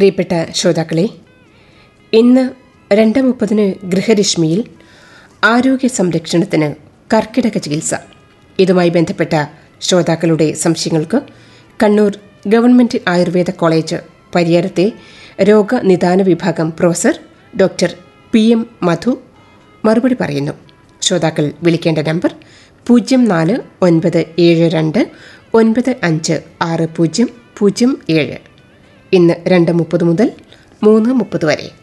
പ്രിയപ്പെട്ട ശ്രോതാക്കളെ ഇന്ന് രണ്ട് മുപ്പതിന് ഗൃഹരശ്മിയിൽ ആരോഗ്യ സംരക്ഷണത്തിന് കർക്കിടക ചികിത്സ ഇതുമായി ബന്ധപ്പെട്ട ശ്രോതാക്കളുടെ സംശയങ്ങൾക്ക് കണ്ണൂർ ഗവൺമെന്റ് ആയുർവേദ കോളേജ് പരിയാരത്തെ രോഗനിദാന വിഭാഗം professor doctor P M Madhu മറുപടി പറയുന്നു ശ്രോതാക്കൾ വിളിക്കേണ്ട നമ്പർ പൂജ്യം നാല് ഒൻപത് ഏഴ് രണ്ട് ഒൻപത് അഞ്ച് ആറ് പൂജ്യം പൂജ്യം ഏഴ് ഇന്ന് രണ്ട് മുപ്പത് മുതൽ മൂന്ന് മുപ്പത് വരെ